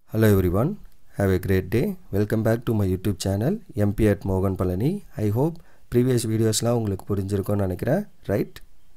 Hello everyone, have a great day. Welcome back to my YouTube channel MP at Mogan Palani. I hope previous வீடியோஸ்லாம் உங்களுக்கு புரிஞ்சிருக்கும்னு நினைக்கிறேன் right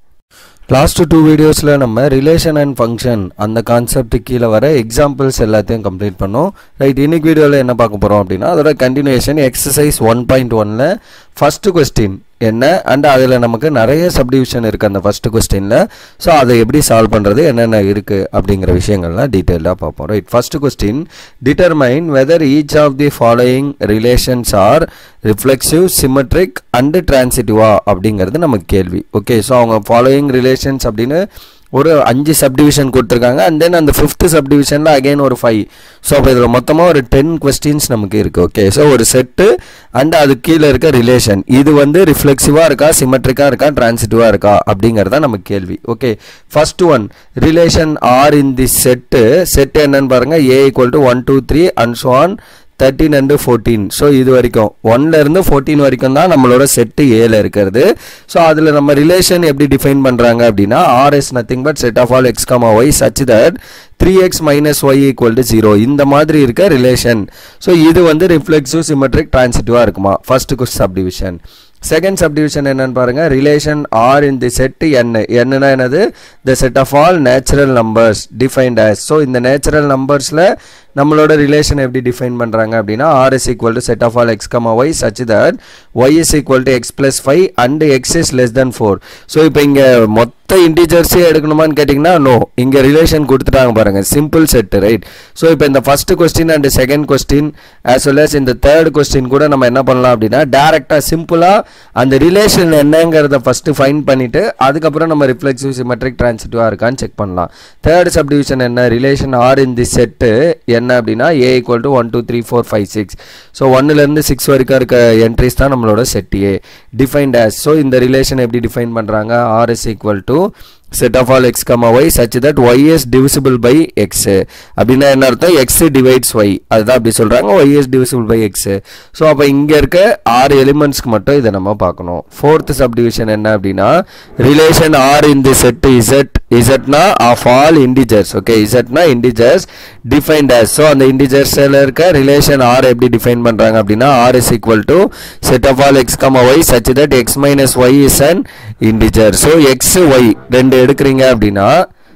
last two வீடியோஸில் நம்ம relation and function அந்த concept கீழே வர எக்ஸாம்பிள்ஸ் எல்லாத்தையும் கம்ப்ளீட் பண்ணோம் ரைட் இன்னைக்கு வீடியோவில் என்ன பார்க்க போகிறோம் அப்படின்னா அதோட கண்டினியூஷன் எக்ஸசைஸ் ஒன் பாயிண்ட் ஒனில் ஃபஸ்ட்டு கொஸ்டின் என்ன அண்ட் அதில் நமக்கு நிறைய சப்டிவிஷன் இருக்குது அந்த ஃபஸ்ட்டு கொஸ்டினில் ஸோ அதை எப்படி சால்வ் பண்ணுறது என்னென்ன இருக்குது அப்படிங்கிற விஷயங்கள்லாம் டீட்டெயிலாக பார்ப்போம் right first question determine whether each of the following relations are reflexive symmetric and டிரான்சிட்டிவா அப்படிங்கிறது நமக்கு கேள்வி ஓகே ஸோ அவங்க ஃபாலோயிங் ரிலேஷன்ஸ் அப்படின்னு ஒரு அஞ்சு சப்டிவிஷன் கொடுத்துருக்காங்க அண்ட் தென் அந்த ஃபிஃப்த் சப்டிவிஷனில் அகைன் ஒரு ஃபைவ் ஸோ அப்போ இதில் மொத்தமாக ஒரு டென் கொஸ்டின்ஸ் நமக்கு இருக்குது ஓகே ஸோ ஒரு செட்டு அண்ட் அது கீழே இருக்க ரிலேஷன் இது வந்து ரிஃப்ளெக்சிவாக இருக்கா சிமெட்ரிக்காக இருக்கா டிரான்சிட்டிவாக இருக்கா அப்படிங்கிறது தான் நமக்கு கேள்வி okay first one relation R in the set set என்னன்னு பாருங்கள் A equal to one two three and so on thirteen and fourteen so இது வரைக்கும் ஒன்லேருந்து ஃபோர்டீன் வரைக்கும் தான் நம்மளோட செட்டு ஏல இருக்கிறது ஸோ அதில் நம்ம ரிலேஷன் எப்படி டிஃபைன் பண்ணுறாங்க அப்படின்னா R is nothing but set of all x comma y such that three x minus y equal to zero இந்த மாதிரி இருக்க ரிலேஷன் ஸோ இது வந்து ரிஃப்ளெக்சிவ் சிமெட்ரிக் டிரான்சிட்டிவாக இருக்குமா ஃபர்ஸ்ட் சப்டிவிஷன் செகண்ட் சப்டிவிஷன் என்னன்னு பாருங்க relation R in the set N என்னன்னா என்னது the set of all natural numbers defined as so இந்த நேச்சுரல் நம்பர்ஸில் நம்மளோட ரிலேஷன் எப்படி டிஃபைன் பண்ணுறாங்க அப்படின்னா R is equal to set of all x comma y such that y is equal to x plus five and x is less than four so இப்போ இங்கே மொத்த இன்டிஜர்ஸே எடுக்கணுமான்னு கேட்டிங்கன்னா நோ இங்கே ரிலேஷன் கொடுத்துட்டாங்க பாருங்க சிம்பிள் செட் ரைட் ஸோ இப்போ இந்த first question and second question as well as இந்த தேர்ட் கொஸ்டின் கூட நம்ம என்ன பண்ணலாம் அப்படின்னா டேரெக்டாக சிம்பிளாக அந்த ரிலேஷன் என்னங்கிறத ஃபர்ஸ்ட் ஃபைன் பண்ணிட்டு அதுக்கப்புறம் நம்ம ரிஃப்ளெக்சிவ் சிமெட்ரிக் டிரான்சிட்டிவாக இருக்கான்னு செக் பண்ணலாம் தேர்ட் சப்டிவிஷன் என்ன relation R in the set என்ன அப்படின்னா A equal to one two three four five six so ஒன்னுலேருந்து சிக்ஸ் வரைக்கும் இருக்க என்ட்ரிஸ் தான் நம்மளோட set A defined as so இந்த ரிலேஷன் எப்படி டிஃபைன் பண்ணுறாங்க R is equal to set of all x comma y such that y is divisible by x அப்படின்னா என்ன அர்த்தம் x divides y அதுதான் அப்படி சொல்றாங்க y is divisible by x so அப்போ இங்க இருக்க ஆறு எலிமெண்ட்ஸ்க்கு மட்டும் இதை நம்ம பார்க்கணும் ஃபோர்த் சப்டிவிஷன் என்ன அப்படின்னா relation R in the set Z இசட்னா ஆஃப் ஆல் இண்டிஜர்ஸ் ஓகே இசட்னா இண்டிஜர்ஸ் டிஃபைன்ட் as ஸோ அந்த இண்டிஜர்ஸில் இருக்க ரிலேஷன் ஆர் எப்படி டிஃபைன் பண்ணுறாங்க அப்படின்னா R is equal to set of all x comma y such that x minus y is an integer so x y ரெண்டு எடுக்கிறீங்க அப்படின்னா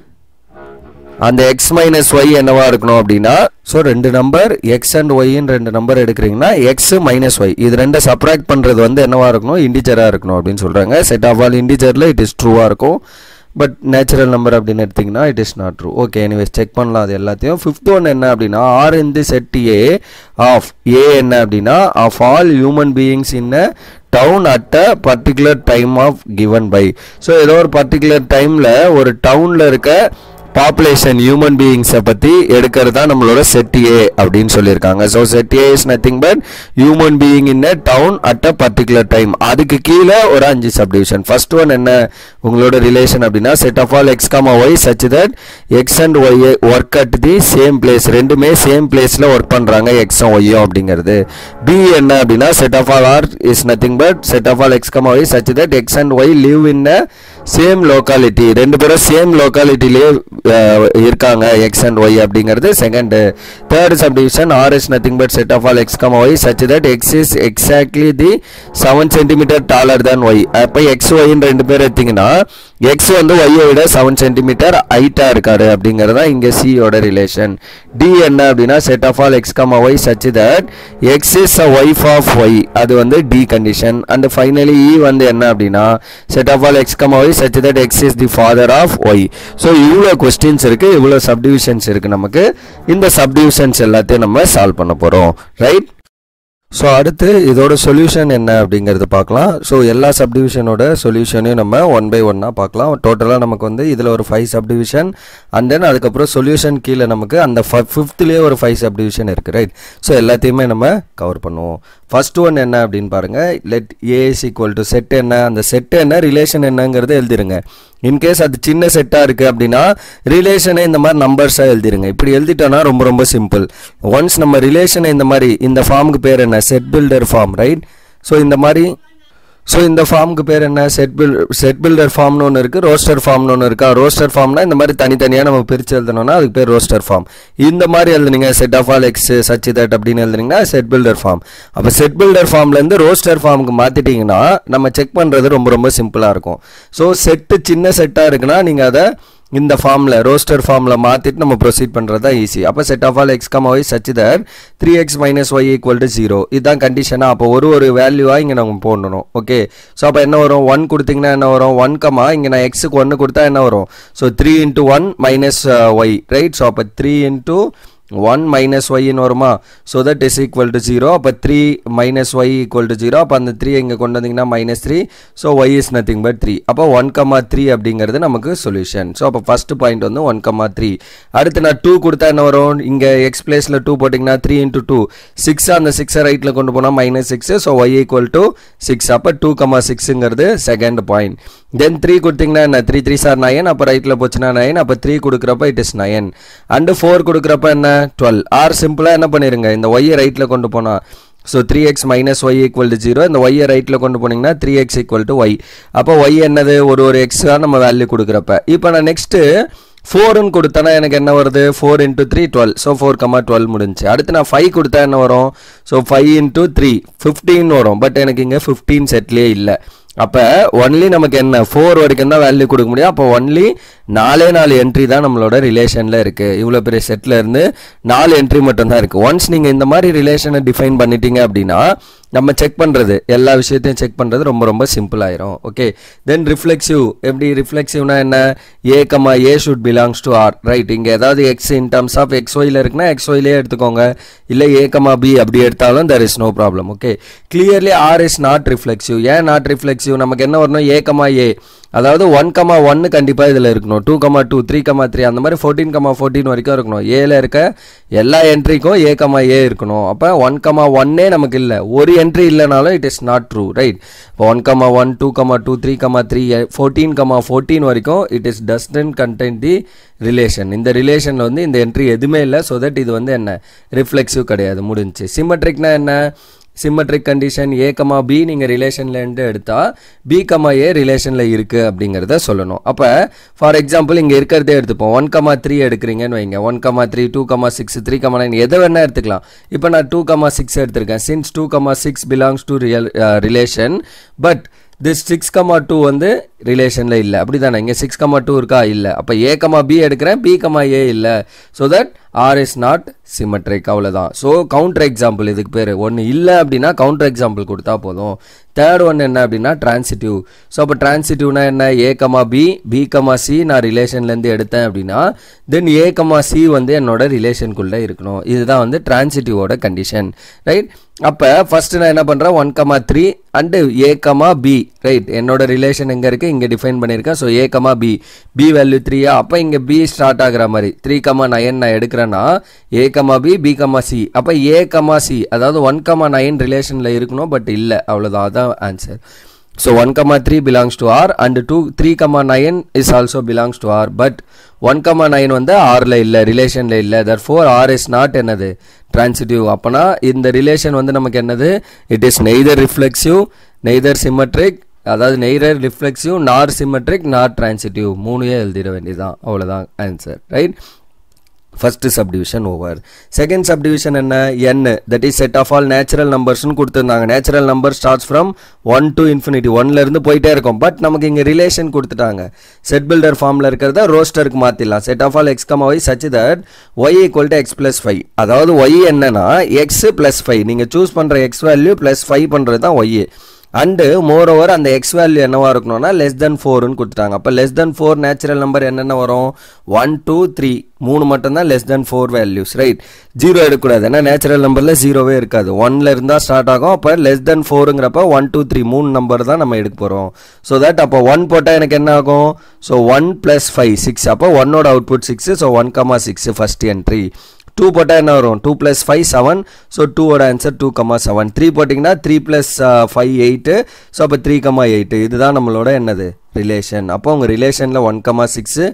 அந்த எக்ஸ் மைனஸ் ஒய் என்னவா இருக்கணும் அப்படின்னா ஸோ ரெண்டு நம்பர் எக்ஸ் அண்ட் ஒய்ன்னு ரெண்டு நம்பர் எடுக்கிறீங்கன்னா எக்ஸ் மைனஸ் ஒய் இது ரெண்டை சப்ராக்ட் பண்ணுறது வந்து என்னவா இருக்கணும் இண்டிஜராக இருக்கணும் அப்படின்னு சொல்கிறாங்க செட் ஆஃப் ஆல் இண்டிஜரில் இட் இஸ் ட்ரூவாக இருக்கும் பட் நேச்சுரல் நம்பர் அப்படின்னு எடுத்திங்கன்னா it is not true okay anyways check பண்ணலாம் அது எல்லாத்தையும் ஃபிஃப்த் ஒன் என்ன அப்படின்னா R in the set A of A என்ன அப்படின்னா of all human beings in a town at a particular time of given by so ஏதோ ஒரு particular டைமில் ஒரு டவுனில் இருக்க பாப்புலேஷன் ஹியூமன் பீயிங்ஸை பற்றி எடுக்கிறது தான் நம்மளோட செட் ஏ அப்படின்னு சொல்லியிருக்காங்க so set A is nothing but human being in a town at a particular time அதுக்கு கீழே ஒரு அஞ்சு சப்டிவிஷன் ஃபர்ஸ்ட் ஒன் என்ன உங்களோட ரிலேஷன் அப்படின்னா set of all x comma y such that x and y work at the same place ரெண்டுமே same பிளேஸில் work பண்ணுறாங்க எக்ஸும் ஒய்யும் அப்படிங்கிறது பி என்ன அப்படின்னா set of all R is nothing but set of all x comma y such that x and y live in a same locality ரெண்டு பேரும் சேம் லோக்காலிட்டிலேயே இருக்காங்க எக்ஸ் அண்ட் ஒய் அப்படிங்கிறது second third subdivision R is nothing but set of all x comma y such that x is exactly the seven centimetre taller than y அப்போ x ஒய்ன்னு ரெண்டு பேர் எடுத்தீங்கன்னா எக்ஸ் வந்து ஒய்யை விட செவன் சென்டிமீட்டர் ஹைட்டாக இருக்காரு அப்படிங்கிறது தான் இங்கே சியோட ரிலேஷன் டி என்ன அப்படின்னா set of all x comma y such that x is a wife of y அது வந்து T condition and finally E வந்து என்ன அப்படின்னா set of all x comma y such that x is the father of y so இவ்வளோ questions இருக்குது இவ்வளோ subdivisions இருக்குது நமக்கு இந்த சப்டிவிஷன்ஸ் எல்லாத்தையும் நம்ம சால்வ் பண்ண போகிறோம் ரைட் ஸோ அடுத்து இதோட சொல்யூஷன் என்ன அப்படிங்கிறது பார்க்கலாம் ஸோ எல்லா சப்டிவிஷனோட சொல்யூஷனையும் நம்ம ஒன் பை ஒன்னாக பார்க்கலாம் டோட்டலாக நமக்கு வந்து இதில் ஒரு ஃபைவ் சப்டிவிஷன் அண்ட் தென் அதுக்கப்புறம் சொல்யூஷன் கீழே நமக்கு அந்த ஃபிஃப்த்லேயே ஒரு ஃபைவ் சப்டிவிஷன் இருக்குது ரைட் ஸோ எல்லாத்தையுமே நம்ம கவர் பண்ணுவோம் ஃபர்ஸ்ட் ஒன் என்ன அப்படின்னு பாருங்கள் let A is equal to set என்ன அந்த செட் என்ன ரிலேஷன் என்னங்கிறது எழுதிருங்க இன்கேஸ் அது சின்ன செட்டாக இருக்குது அப்படின்னா ரிலேஷனை இந்த மாதிரி நம்பர்ஸாக எழுதிருங்க இப்படி எழுதிட்டோன்னா ரொம்ப ரொம்ப சிம்பிள் ஒன்ஸ் நம்ம ரிலேஷனை இந்த மாதிரி இந்த ஃபார்முக்கு பேர் என்ன set builder form right so இந்த மாதிரி ஸோ இந்த ஃபார்முக்கு பேர் என்ன செட் பில் செட் பில்டர் ஃபார்ம்னு ஒன்று இருக்குது ரோஸ்டர் ஃபார்ம்னு ஒன்று இருக்கா ரோஸ்டர் ஃபார்ம்னா இந்த மாதிரி தனித்தனியாக நம்ம பிரித்து எழுதணும்னா அதுக்கு பேர் ரோஸ்டர் ஃபார்ம் இந்த மாதிரி எழுதுனீங்க set of all x such that அப்படின்னு எழுதுனீங்கன்னா செட் பில்டர் ஃபார்ம் அப்போ செட் பில்டர் ஃபார்ம்லேருந்து ரோஸ்டர் ஃபார்முக்கு மாற்றிட்டீங்கன்னா நம்ம செக் பண்ணுறது ரொம்ப ரொம்ப சிம்பிளாக இருக்கும் ஸோ செட்டு சின்ன செட்டாக இருக்குன்னா நீங்கள் அதை இந்த ஃபார்மில் ரோஸ்டர் ஃபார்மில் மாற்றிட்டு நம்ம ப்ரொசீட் பண்ணுறது தான் ஈஸி அப்போ set of all x comma y such that three x minus y equal to zero இதுதான் கண்டிஷனாக அப்போ ஒரு ஒரு வேல்யூவாக இங்கே நம்ம போடணும் ஓகே ஸோ அப்போ என்ன வரும் ஒன் கொடுத்தீங்கன்னா என்ன வரும் ஒன் கமா இங்கே நான் எக்ஸுக்கு ஒன்று கொடுத்தா என்ன வரும் so three into one minus y right so அப்போ த்ரீ இன்ட்டு ஒன் மைனஸ் ஒய்ன்னு வருமா so that is equal to zero அப்போ three minus y equal to zero அப்போ அந்த த்ரீ இங்கே கொண்டு வந்தீங்கன்னா minus three so y is nothing but three அப்போ ஒன் கமா த்ரீ அப்படிங்கிறது நமக்கு சொல்யூஷன் ஸோ அப்போ ஃபஸ்ட் பாயிண்ட் வந்து ஒன் கமா த்ரீ அடுத்து நான் டூ கொடுத்தா என்ன வரும் இங்கே எக்ஸ் பிளேஸில் டூ போட்டிங்கன்னா த்ரீ இன்ட்டு டூ சிக்ஸ் அந்த சிக்ஸை ரைட்டில் கொண்டு போனால் minus six so y equal to six அப்போ டூ கமா சிக்ஸுங்கிறது செகண்ட் பாயிண்ட் தென் த்ரீ கொடுத்தீங்கன்னா என்ன த்ரீ த்ரீ சார் நயன் அப்போ ரைட்டில் போச்சுன்னா நயன் அப்போ த்ரீ கொடுக்குறப்ப it is nine and four கொடுக்குறப்ப என்ன டுவெல் ஆர் சிம்பிளாக என்ன பண்ணிருங்க இந்த ஒய்யை ரைட்டில் கொண்டு போனால் so three x minus y equal to zero இந்த ஒய்யை ரைட்டில் கொண்டு போனீங்கன்னா three x equal to y அப்போ ஒய் என்னது ஒரு ஒரு எக்ஸாக நம்ம வேல்யூ கொடுக்குறப்ப இப்போ நான் நெக்ஸ்ட்டு ஃபோர்னு கொடுத்தனா எனக்கு என்ன வருது four into three twelve so four comma twelve முடிஞ்சு அடுத்து நான் ஃபைவ் கொடுத்தா என்ன வரும் so five into three fifteen வரும் பட் எனக்கு இங்கே ஃபிஃப்டீன் செட்லேயே இல்லை அப்போ ஒன்லி நமக்கு என்ன ஃபோர் வரைக்கும் தான் வேல்யூ கொடுக்க முடியும் அப்போ ஒன்லி நாலே நாலு என்ட்ரி தான் நம்மளோட ரிலேஷனில் இருக்குது இவ்வளோ பெரிய செட்டில் இருந்து நாலு என்ட்ரி மட்டும் தான் இருக்குது ஒன்ஸ் நீங்கள் இந்த மாதிரி ரிலேஷனை டிஃபைன் பண்ணிட்டீங்க அப்படின்னா நம்ம செக் பண்ணுறது எல்லா விஷயத்தையும் செக் பண்ணுறது ரொம்ப ரொம்ப சிம்பிள் ஆயிரும் ஓகே தென் ரிஃப்ளெக்சிவ் எப்படி ரிஃப்ளெக்சிவ்னா என்ன a comma a should belongs to R right இங்கே ஏதாவது x in terms of x ஒயில் இருக்குன்னா எக்ஸ் ஒயிலே எடுத்துக்கோங்க இல்லை ஏ கமா பி அப்படி எடுத்தாலும் there is no problem okay clearly R is not reflexive ஏன் நாட் ரிஃப்ளெக்சிவ் நமக்கு என்ன வரணும் ஏ கமா ஏ அதாவது ஒன் கமா ஒன்னு கண்டிப்பாக இதில் இருக்கணும் two comma two three comma three அந்த மாதிரி ஃபோர்டீன் கமா ஃபோர்டீன் வரைக்கும் இருக்கணும் ஏல இருக்க எல்லா என்ட்ரிக்கும் ஏ கமா ஏ இருக்கணும் அப்போ ஒன் கமா ஒன்னே நமக்கு இல்லை ஒரு என்ட்ரி இல்லைனாலும் it is not true right இப்போ one comma one two comma two three comma three fourteen comma fourteen வரைக்கும் it is doesn't contain the relation இந்த ரிலேஷனில் வந்து இந்த என்ட்ரி எதுவுமே இல்லை ஸோ தட் இது வந்து என்ன ரிஃப்ளெக்சிவ் கிடையாது முடிஞ்சு சிமெட்ரிக்னா என்ன symmetric condition a comma b நீங்கள் ரிலேஷன்லேருந்து எடுத்தால் பி கமா ஏ ரிலேஷனில் இருக்குது அப்படிங்கிறத சொல்லணும் அப்போ ஃபார் எக்ஸாம்பிள் இங்கே இருக்கிறதே எடுத்துப்போம் ஒன் கமா த்ரீ எடுக்கிறீங்கன்னு வைங்க one comma three two comma six three comma nine எதை வேணால் எடுத்துக்கலாம் இப்போ நான் டூ கமா சிக்ஸ் எடுத்திருக்கேன் since two comma six belongs to real relation but this six comma two வந்து ரிலேஷனில் இல்லை அப்படி தானே இங்கே சிக்ஸ் கமா டூ இருக்கா இல்லை அப்போ ஏ கமா பி எடுக்கிறேன் பி கமா ஏ இல்லை so that R is not symmetric அவ்வளோதான் ஸோ கவுண்டர் எக்ஸாம்பிள் இதுக்கு பேர் ஒன்று இல்லை அப்படின்னா கவுண்டர் எக்ஸாம்பிள் கொடுத்தா போதும் தேர்ட் ஒன் என்ன அப்படின்னா டிரான்சிட்டிவ் ஸோ அப்போ டிரான்சிட்டிவ்னா என்ன a comma b b comma c நான் ரிலேஷன்லேருந்து எடுத்தேன் அப்படின்னா தென் ஏ கமா சி வந்து என்னோட ரிலேஷனுக்குள்ளே இருக்கணும் இதுதான் வந்து டிரான்சிட்டிவோட கண்டிஷன் ரைட் அப்போ ஃபஸ்ட்டு நான் என்ன பண்ணுறேன் one comma three and a comma b right என்னோட ரிலேஷன் எங்கே இருக்குது இங்கே டிஃபைன் பண்ணியிருக்கேன் so a comma b b value த்ரீயா அப்போ இங்கே பி ஸ்டார்ட் ஆகிற மாதிரி த்ரீ கமா நயன் நான் எடுக்கிறேன்னா a comma b b comma c அப்போ ஏ கமா சி அதாவது ஒன் கமா நைன் ரிலேஷனில் இருக்கணும் பட் இல்லை அவ்வளோதான் அதான் answer so one comma three belongs to R and two three comma nine is also belongs to R but one comma nine வந்து ஆரில் இல்லை ரிலேஷனில் இல்லை therefore R is not என்னது டிரான்சிட்டிவ் அப்போனா இந்த ரிலேஷன் வந்து நமக்கு என்னது it is neither reflexive neither symmetric அதாவது neither reflexive nor symmetric nor transitive மூணுயே எழுதிட வேண்டியதுதான் அவ்வளோதான் answer right first subdivision over second subdivision என்ன N that is set of all natural நம்பர்ஸ்னு கொடுத்துருந்தாங்க natural number starts from one to infinity ஒன்லேருந்து போயிட்டே இருக்கும் பட் நமக்கு இங்கே ரிலேஷன் கொடுத்துட்டாங்க செட் பில்டர் ஃபார்மில் இருக்கிறத ரோஸ்டருக்கு மாற்றிடலாம் set of all x comma y such that y equal to x plus five அதாவது ஒய் என்னன்னா எக்ஸ் ப்ளஸ் ஃபைவ் நீங்கள் சூஸ் பண்ணுற எக்ஸ் வேல்யூ ப்ளஸ் ஃபைவ் பண்ணுறது தான் ஒய் அண்டு மோர் ஓவர் அந்த எக்ஸ் வேல்யூ என்னவா இருக்கணும்னா லெஸ் தென் ஃபோர்னு கொடுத்துட்டாங்க அப்போ less than four natural number என்னென்ன வரும் ஒன் டூ த்ரீ மூணு மட்டும்தான் less than four values right zero எடுக்கக்கூடாது ஏன்னா நேச்சுரல் நம்பரில் ஜீரோவே இருக்காது ஒன்ல இருந்தால் ஸ்டார்ட் ஆகும் அப்போ லெஸ் தென் ஃபோருங்கிறப்ப ஒன் டூ த்ரீ மூணு நம்பர் தான் நம்ம எடுக்க போகிறோம் ஸோ தட் அப்போ ஒன் போட்டால் எனக்கு என்ன ஆகும் so one plus five six அப்போ ஒன்னோட output six so one comma six first entry two போட்டால் என்ன வரும் two plus five seven so டூவோட answer two comma seven three போட்டிங்கன்னா three plus five eight so அப்போ த்ரீ கமா எயிட்டு இதுதான் நம்மளோட என்னது ரிலேஷன் அப்போ உங்கள் ரிலேஷனில் one comma six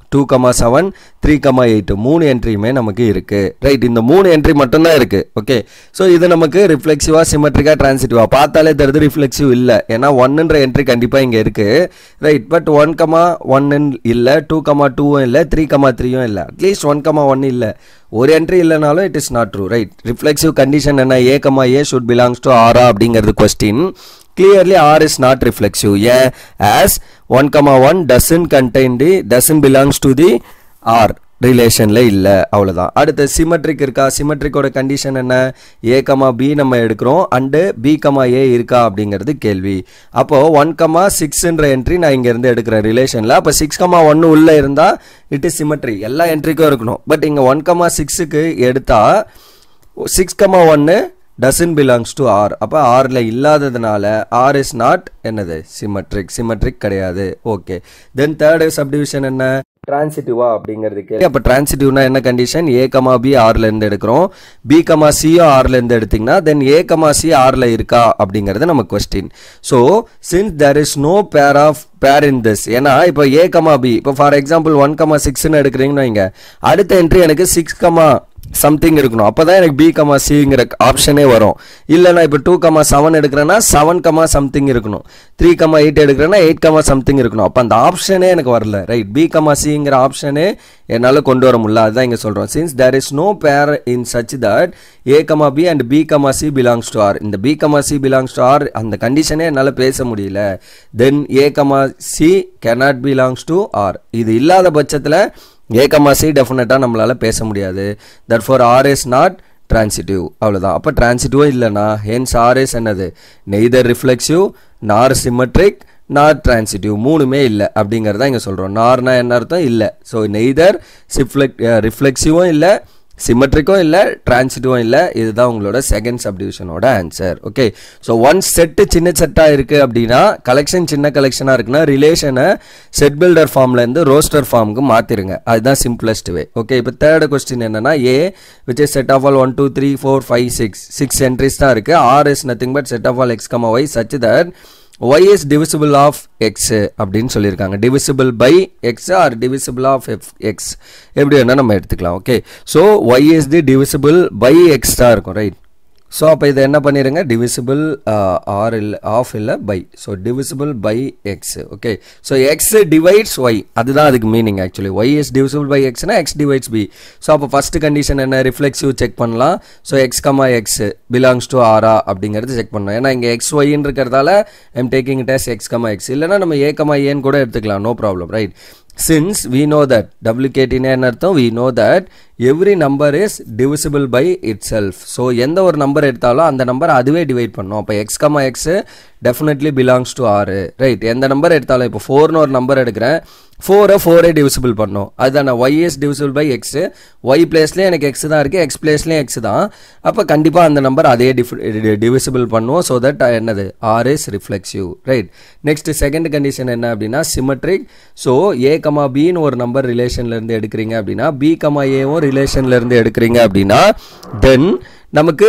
two comma seven three comma eight மூணு என்ட்ரியுமே நமக்கு இருக்குது ரைட் இந்த மூணு என்ட்ரி மட்டும்தான் இருக்குது ஓகே ஸோ இது நமக்கு ரிஃப்ளெக்சிவாக சிமெட்ரிக்காக டிரான்சிட்டிவாக பார்த்தாலே தெரியுது ரிஃப்ளெக்சிவ் இல்லை ஏன்னா ஒன்னுன்ற என்ட்ரி கண்டிப்பாக இங்கே இருக்குது ரைட் பட் ஒன் கமா ஒன்னு இல்லை டூ கமா டூவும் இல்லை த்ரீ கமா த்ரீயும் இல்லை அட்லீஸ்ட் ஒன் கமா ஒன் இல்லை ஒரு என்ட்ரி இல்லைனாலும் it is not true right reflexive condition என்ன a comma a should belongs to ஆரா அப்படிங்கிறது question clearly R is not reflexive. Yeah, as 1 comma 1 doesn't contain the doesn't belongs to the R ரிலேஷனில் இல்லை அவ்வளோதான் அடுத்து symmetric இருக்கா சிமெட்ரிக்கோட condition என்ன a comma b நம்ம எடுக்கிறோம் அண்டு பி கமா ஏ இருக்கா அப்படிங்கிறது கேள்வி அப்போது ஒன் கமா சிக்ஸ்ன்ற என்ட்ரி நான் இங்கேருந்து எடுக்கிறேன் ரிலேஷனில் அப்போ சிக்ஸ் கமா ஒன்று உள்ளே இருந்தால் இட் இஸ் சிமெட்ரி எல்லா என்ட்ரிக்கும் இருக்கணும் பட் இங்கே ஒன் கமா சிக்ஸுக்கு எடுத்தால் சிக்ஸ் கமா ஒன்று டசன் பிலாங்ஸ் டு ஆர் அப்போ ஆரில் இல்லாததுனால ஆர் இஸ் நாட் என்னது சிமெட்ரிக் சிமெட்ரிக் கிடையாது ஓகே தென் தேர்டு சப்டிவிஷன் என்ன டிரான்சிட்டிவா அப்படிங்கிறது கேள்வி அப்போ டிரான்சிட்டிவ்னா என்ன கண்டிஷன் ஏ கமா பி ஆர்ல இருந்து எடுக்கிறோம் பி கமா சியும் ஆர்ல இருந்து எடுத்தீங்கன்னா தென் ஏ கமா சி ஆர்ல இருக்கா அப்படிங்கிறது நம்ம question so since there is no pair of pair in this ஏன்னா இப்போ ஏ கமா பி இப்போ ஃபார் எக்ஸாம்பிள் ஒன் கமா சிக்ஸ்னு எடுக்கிறீங்கன்னு வைங்க அடுத்த என்ட்ரி எனக்கு சிக்ஸ் கமா சம்திங் இருக்கணும் அப்போ தான் எனக்கு பி கமா சிங்கிற ஆப்ஷனே வரும் இல்லைனா இப்போ டூ கமா செவன் எடுக்கிறேன்னா செவன் கமா சம்திங் இருக்கணும் த்ரீ கமா எயிட் எடுக்கிறேன்னா எயிட் கமா சம்திங் இருக்கணும் அப்போ அந்த ஆப்ஷனே எனக்கு வரல ரைட் பி கமா சிங்கிற ஆப்ஷனே என்னால் கொண்டு வர முடியல அதுதான் இங்கே சொல்கிறோம் since there is no pair in such that a comma b and b comma c belongs to R இந்த b comma c belongs to R அந்த கண்டிஷனே என்னால் பேச முடியல then a comma c cannot belongs to R இது இல்லாத பட்சத்தில் ஏ comma C டெஃபினட்டாக நம்மளால் பேச முடியாது therefore R is not transitive அவ்வளோதான் அப்போ டிரான்சிட்டிவும் இல்லைனா ஹென்ஸ் ஆர் இஸ் என்னது neither reflexive nor symmetric nor transitive மூணுமே இல்லை அப்படிங்கிறத இங்கே சொல்கிறோம் நார்னா என்ன அர்த்தம் இல்லை ஸோ நெய்தர் சிஃப்ளெக் ரிஃப்ளெக்சிவும் இல்லை சிமெட்ரிக்கும் இல்லை டிரான்சிட்டிவும் இல்லை இதுதான் உங்களோட செகண்ட் சப்டிவிஷனோட answer okay so one set சின்ன செட்டாக இருக்குது அப்படின்னா கலெக்ஷன் சின்ன கலெக்ஷனாக இருக்குன்னா ரிலேஷனை செட் பில்டர் ஃபார்ம்லேருந்து ரோஸ்டர் ஃபார்முக்கு மாற்றிருங்க அதுதான் சிம்பிளஸ்ட் வே ஓகே இப்போ தேர்ட் கொஸ்டின் என்னன்னா a which is set of all one two three four five six six entries தான் இருக்குது R is nothing but set of all x comma y such that y is divisible of x அப்படின்னு சொல்லியிருக்காங்க divisible by x or divisible of f x எப்படி வேணால் நம்ம எடுத்துக்கலாம் okay so y is the divisible by x தான் இருக்கும் right so அப்போ இதை என்ன பண்ணிடுங்க டிவிசிபிள் ஆர் இல்லை ஆஃப் இல்லை by so divisible by x okay so x divides y அதுதான் அதுக்கு meaning actually y is divisible by எக்ஸ்னா எக்ஸ் டிவைட்ஸ் பி ஸோ அப்போ ஃபஸ்ட்டு கண்டிஷன் என்ன ரிஃப்ளெக்சிவ் செக் பண்ணலாம் so x comma x belongs to ஆரா அப்படிங்கிறது check பண்ணணும் ஏன்னா இங்கே எக்ஸ் ஒய்ன்னு இருக்கிறதால I'm taking it as x comma x இல்லைனா நம்ம ஏ கமா ஏன்னு கூட எடுத்துக்கலாம் no problem right since we know that WKT என்ன அர்த்தம் we know that every number is divisible by itself so எந்த ஒரு நம்பர் எடுத்தாலும் அந்த நம்பர் அதுவே டிவைட் பண்ணும் அப்போ x comma x definitely belongs to R right எந்த நம்பர் எடுத்தாலும் இப்போ ஃபோர்னு ஒரு நம்பர் எடுக்கிறேன் ஃபோரை ஃபோரே டிவிசிபிள் பண்ணும் அதுதான் y is divisible by x y பிளேஸ்லேயும் எனக்கு எக்ஸ் தான் இருக்குது எக்ஸ் பிளேஸ்லேயும் எக்ஸ் தான் அப்போ கண்டிப்பாக அந்த நம்பர் அதே டிஃப் டிவிசிபிள் பண்ணுவோம் ஸோ தட் என்னது R is reflexive right next second condition என்ன அப்படின்னா சிமெட்ரிக் ஸோ ஏ கமா பின்னு ஒரு நம்பர் ரிலேஷன்லேருந்து எடுக்கிறீங்க அப்படின்னா பி கமா ஏவும் ரிலேஷன்லேருந்து எடுக்கிறீங்க அப்படின்னா தென் நமக்கு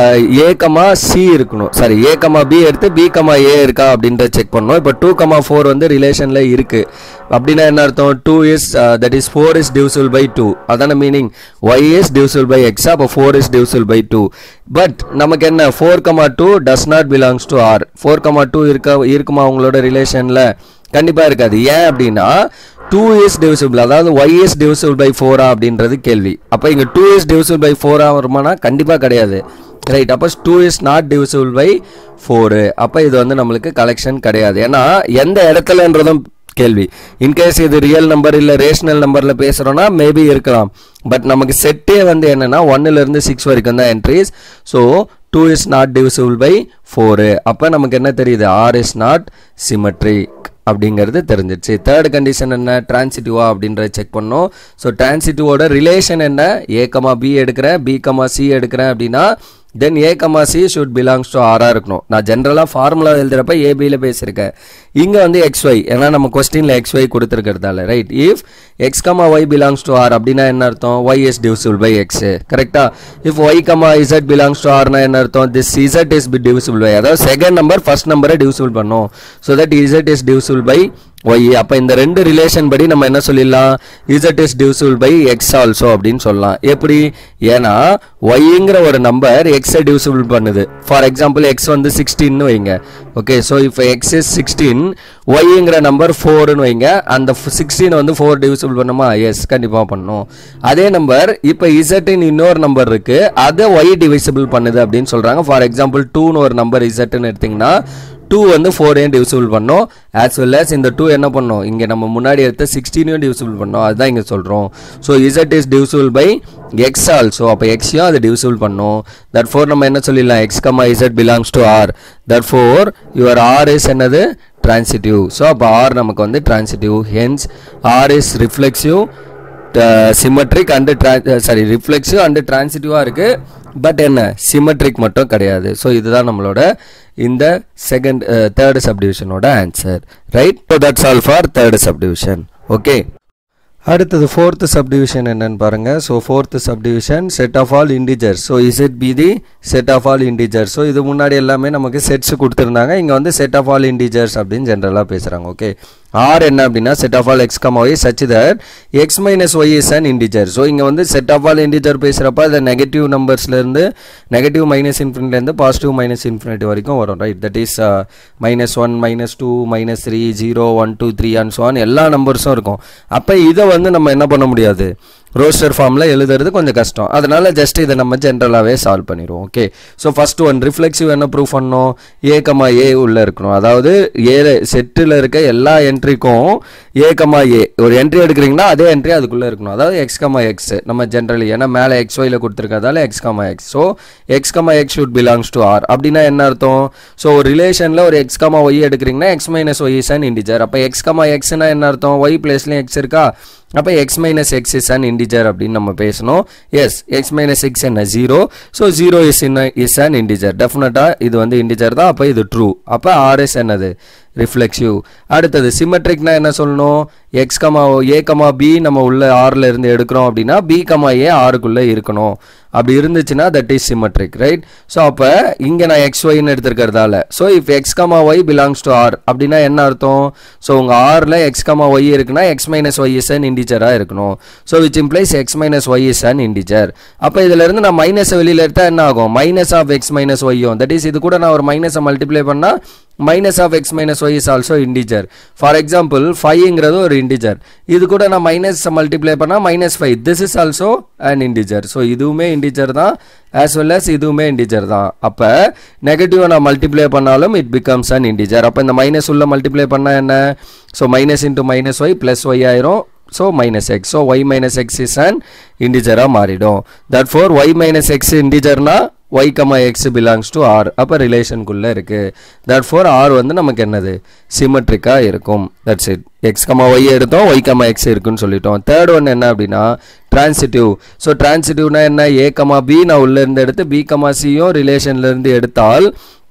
ஏ கமா சி இருக்கணும் சாரி ஏ கமா பி எடுத்து பி கமா ஏ இருக்கா அப்படின்றத செக் பண்ணணும் இப்போ டூ கமா ஃபோர் வந்து ரிலேஷனில் இருக்குது அப்படின்னா என்ன அர்த்தம் two is that is four is divisible by two அதான meaning y is divisible by x அப்போ four is divisible by two but நமக்கு என்ன four comma two does not belongs to R four comma two இருக்க இருக்குமா உங்களோட ரிலேஷனில் கண்டிப்பாக இருக்காது ஏன் அப்படின்னா டூ இஸ் டிவிசிபிள் அதாவது ஒய் இஸ் டிவிசிபிள் பை ஃபோரா அப்படின்றது கேள்வி அப்போ இங்கே டூ இஸ் டிவிசிபிள் பை ஃபோரா வருமானா கண்டிப்பாக கிடையாது ரைட் அப்போ two is not divisible by four அப்போ இது வந்து நம்மளுக்கு கலெக்ஷன் கிடையாது ஏன்னா எந்த இடத்துலன்றதும் கேள்வி இன்கேஸ் இது ரியல் நம்பர் இல்லை ரேஷனல் நம்பரில் பேசுகிறோன்னா மேபி இருக்கலாம் பட் நமக்கு செட்டே வந்து என்னென்னா ஒன்னுலேருந்து சிக்ஸ் வரைக்கும் தான் entries so two is not divisible by four அப்போ நமக்கு என்ன தெரியுது ஆர் இஸ் நாட் சிமெட்ரிக் அப்படிங்கிறது தெரிஞ்சிருச்சு தேர்ட் கண்டிஷன் என்ன டிரான்சிட்டிவா அப்படின்றத செக் பண்ணோம் ஸோ டிரான்சிட்டிவோட ரிலேஷன் என்ன ஏ கமா பி எடுக்கிறேன் பி கமா சி எடுக்கிறேன் அப்படின்னா then a comma c should belongs to ஆரா இருக்கணும் நான் ஜென்ரலாக ஃபார்முலா எழுதுறப்ப ஏபியில் பேசியிருக்கேன் இங்கே வந்து எக்ஸ் ஒய் ஏன்னா நம்ம கொஸ்டினில் எக்ஸ் ஒய் கொடுத்துருக்கிறதால right if x comma y belongs to R அப்படின்னா என்ன அர்த்தம் y is divisible by x கரெக்டா if y comma z belongs to ஆர்னா என்ன அர்த்தம் this z is b divisible by அதாவது செகண்ட் நம்பர் ஃபர்ஸ்ட் நம்பரை டிவிசிபிள் பண்ணும் so that z is divisible by y அப்போ இந்த ரெண்டு ரிலேஷன் படி நம்ம என்ன சொல்லிடலாம் z is divisible by x also அப்படின்னு சொல்லலாம் எப்படி ஏன்னா ஒய்ங்கிற ஒரு நம்பர் எக்ஸை டிவிசிபிள் பண்ணுது ஃபார் எக்ஸாம்பிள் எக்ஸ் வந்து சிக்ஸ்டீன்னு வைங்க ஓகே ஸோ இப்போ எக்ஸ் இஸ் சிக்ஸ்டீன் ஒய்ங்கிற நம்பர் ஃபோர்னு வைங்க அந்த சிக்ஸ்டீன் வந்து ஃபோர் டிவிசிபிள் பண்ணுமா எஸ் கண்டிப்பாக பண்ணும் அதே நம்பர் இப்போ இசட்னு இன்னொரு நம்பர் இருக்கு அதை ஒய் டிவிசிபிள் பண்ணுது அப்படின்னு சொல்கிறாங்க ஃபார் எக்ஸாம்பிள் டூன்னு ஒரு நம்பர் இசட்னு எடுத்திங்கன்னா டூ வந்து ஃபோரையும் டிவிசிபிள் பண்ணோம் ஆஸ் வெல் as இந்த டூ என்ன பண்ணோம் இங்கே நம்ம முன்னாடி எடுத்த சிக்ஸ்டீனையும் டிவிசிபிள் பண்ணோம் அதுதான் இங்கே சொல்கிறோம் so z is divisible by x also அப்போ எக்ஸையும் அது டிவிசிபிள் பண்ணும் தட் ஃபோர் நம்ம என்ன சொல்லிடலாம் x comma z belongs to R therefore your R is என்னது டிரான்சிட்டிவ் ஸோ அப்போ ஆர் நமக்கு வந்து transitive hence R is reflexive symmetric and sorry reflexive and டிரான்சிட்டிவாக இருக்குது பட் என்ன சிமெட்ரிக் மட்டும் கிடையாது ஸோ இதுதான் நம்மளோட இந்த செகண்ட் தேர்டு சப்டிவிஷனோட answer right so that's all for third subdivision okay அடுத்தது ஃபோர்த்து சப்டிவிஷன் என்னன்னு பாருங்க so fourth subdivision set of all integer so is it be the set of all integer so இது முன்னாடி எல்லாமே நமக்கு செட்ஸ் கொடுத்துருந்தாங்க இங்கே வந்து செட் ஆஃப் ஆல் இண்டிஜர்ஸ் அப்படின்னு ஜென்ரலாக பேசுகிறாங்க ஓகே ஆர் என்ன அப்படின்னா set of all x comma y such that x minus y is an integer so இங்கே வந்து செட் ஆஃப் ஆல் இண்டிஜர் பேசுகிறப்ப அது நெகட்டிவ் நம்பர்ஸ்லேருந்து நெகட்டிவ் மைனஸ் இன்ஃபினிட்லேருந்து பாசிட்டிவ் மைனஸ் இன்ஃபினிட்டி வரைக்கும் வரும் right that is minus one minus two minus three zero one two three and so எல்லா நம்பர்ஸும் இருக்கும் அப்போ இதை வந்து நம்ம என்ன பண்ண முடியாது ரோஸ்டர் ஃபார்மில் எழுதுறது கொஞ்சம் கஷ்டம் அதனால ஜஸ்ட் இதை நம்ம ஜென்ரலாகவே சால்வ் பண்ணிடுவோம் okay so first one reflexive என்ன ப்ரூஃப் பண்ணோம் ஏ கமா ஏ உள்ளே இருக்கணும் அதாவது ஏ செட்டில் இருக்க எல்லா என்ட்ரிக்கும் ஏ கமா ஏ ஒரு என்ட்ரி எடுக்கிறீங்கன்னா அதே என்ட்ரி அதுக்குள்ளே இருக்கணும் அதாவது எக்ஸ் கமா எக்ஸ் நம்ம ஜென்ரலி ஏன்னா மேலே எக்ஸ் ஒயில் கொடுத்துருக்கதால x comma x so x comma x should belongs to R அப்படின்னா என்ன அர்த்தம் ஸோ ஒரு ரிலேஷனில் ஒரு எக்ஸ் கமா ஒய் எடுக்கிறீங்கன்னா x minus y is an integer அப்போ எக்ஸ் கமா எக்ஸ்னா என்ன அர்த்தம் ஒய் பிளேஸ்லேயும் எக்ஸ் இருக்கா அப்போ x minus x is an integer அப்படின்னு நம்ம பேசணும் எஸ் எக்ஸ் மைனஸ் எக்ஸ் என்ன zero so zero is in is an integer டெஃபினட்டாக இது வந்து இண்டிஜர் தான் அப்போ இது ட்ரூ அப்போ ஆர்எஸ் என்னது ரிஃப்ளெக்சிவ் அடுத்தது சிமெட்ரிக்னா என்ன சொல்லணும் x comma a comma b நம்ம உள்ள ஆறில் இருந்து எடுக்கிறோம் அப்படின்னா பி கமா ஏ ஆறுக்குள்ளே இருக்கணும் அப்படி இருந்துச்சுன்னா that is symmetric right so அப்போ இங்கே நான் எக்ஸ் ஒய்னு எடுத்துருக்கிறதால so if x comma y belongs to R அப்படின்னா என்ன அர்த்தம் ஸோ உங்கள் ஆரில் எக்ஸ் கமா ஒய் இருக்குன்னா x minus y is an இண்டிஜராக இருக்கணும் so which implies x minus y is an integer அப்போ இதிலிருந்து நான் மைனஸை வெளியில் எடுத்தால் என்ன ஆகும் மைனஸ் ஆஃப் எக்ஸ் மைனஸ் ஒய்யும் தட் இஸ் இது கூட நான் ஒரு மைனஸை மல்டிப்ளை பண்ணால் minus of x minus y is also integer for example ஃபைவ்ங்கிறது ஒரு இண்டிஜர் இது கூட நான் மைனஸ் மல்டிப்ளை பண்ணால் minus five this is also an integer so இதுவுமே இண்டிஜர் தான் ஆஸ் வெல் அஸ் இதுவுமே இண்டிஜர் தான் அப்போ நெகட்டிவ் நான் மல்டிப்ளை பண்ணாலும் இட் பிகம்ஸ் அன் இண்டிஜர் அப்போ இந்த மைனஸ் உள்ள மல்டிப்ளை பண்ணால் என்ன so minus into minus y plus y ஆயிரும் so minus x so y minus x is an இண்டிஜராக மாறிடும் therefore y minus x இண்டிஜர்னா y comma x belongs to R அப்போ ரிலேஷனுக்குள்ளே இருக்குது தட் ஃபோர் ஆர் வந்து நமக்கு என்னது சிமெட்ரிக்காக இருக்கும் that's it x comma y எடுத்தோம் ஒய் கமா எக்ஸ் இருக்குன்னு சொல்லிட்டோம் தேர்ட் ஒன் என்ன அப்படின்னா டிரான்சிட்டிவ் ஸோ டிரான்சிட்டிவ்னா என்ன ஏ கமா பி நான் உள்ளேருந்து எடுத்து பி கமா சியும் ரிலேஷன்லேருந்து எடுத்தால்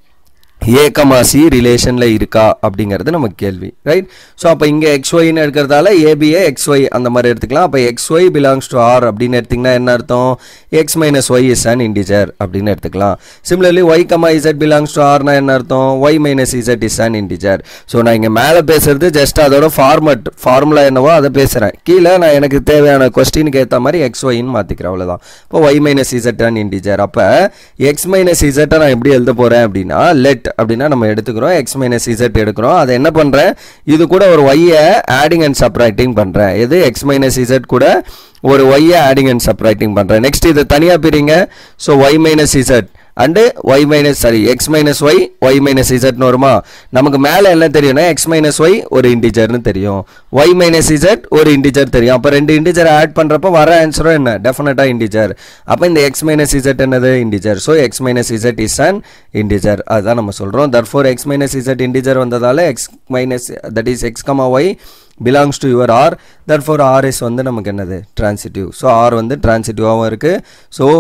ஏ கமா சி ரிலேஷனில் இருக்கா அப்படிங்கிறது நமக்கு கேள்வி ரைட் ஸோ அப்போ இங்கே எக்ஸ் ஒய்னு எடுக்கிறதால ஏபிஏ எக்ஸ் ஒய் அந்த மாதிரி எடுத்துக்கலாம் அப்போ x y belongs to R அப்படின்னு எடுத்திங்கன்னா என்ன அர்த்தம் x minus y is an integer அப்படின்னு எடுத்துக்கலாம் similarly y comma z belongs to ஆர்னா என்ன அர்த்தம் y minus z is an integer so நான் இங்கே மேலே பேசுறது ஜஸ்ட் அதோட ஃபார்மட் ஃபார்முலா என்னவோ அதை பேசுகிறேன் கீழே நான் எனக்கு தேவையான கொஸ்டினுக்கு ஏற்ற மாதிரி எக்ஸ் ஒய்னு மாற்றிக்கிறேன் அவ்வளோதான் இப்போ y minus z an integer அப்போ எக்ஸ் மைனஸ் இசட்டை நான் எப்படி எழுத போகிறேன் அப்படின்னா லெட் அப்படின்னா நம்ம எடுத்துக்கிறோம் எக்ஸ் மைனஸ் இசட் எடுக்கிறோம் அதை என்ன பண்ணுறேன் இது கூட ஒரு ஒய்யை ஆடிங் அண்ட் சப்ரைட்டிங் பண்ணுறேன் எது எக்ஸ் மைனஸ் இசட் கூட ஒரு ஒய்யை ஆடிங் அண்ட் சப்ரைட்டிங் பண்ணுறேன் நெக்ஸ்ட் இதை தனியாக பிரிங்க so y minus z and y minus sorry x minus y y minus இசட்னு வருமா நமக்கு மேலே என்ன தெரியும்னா எக்ஸ் மைனஸ் ஒய் ஒரு இண்டிஜர்னு தெரியும் ஒய் மைனஸ் இசட் ஒரு இண்டிஜர் தெரியும் அப்போ ரெண்டு இண்டிஜர் ஆட் பண்ணுறப்போ வர ஆன்சரும் என்ன டெஃபினட்டாக இண்டிஜர் அப்போ இந்த எக்ஸ் மைனஸ் இசட் என்னது integer so x minus z is an integer அதுதான் நம்ம சொல்கிறோம் therefore x minus z integer வந்ததால் x minus that is x comma y belongs to your R therefore R is வந்து நமக்கு என்னது transitive so R வந்து டிரான்சிட்டிவாகவும் இருக்குது so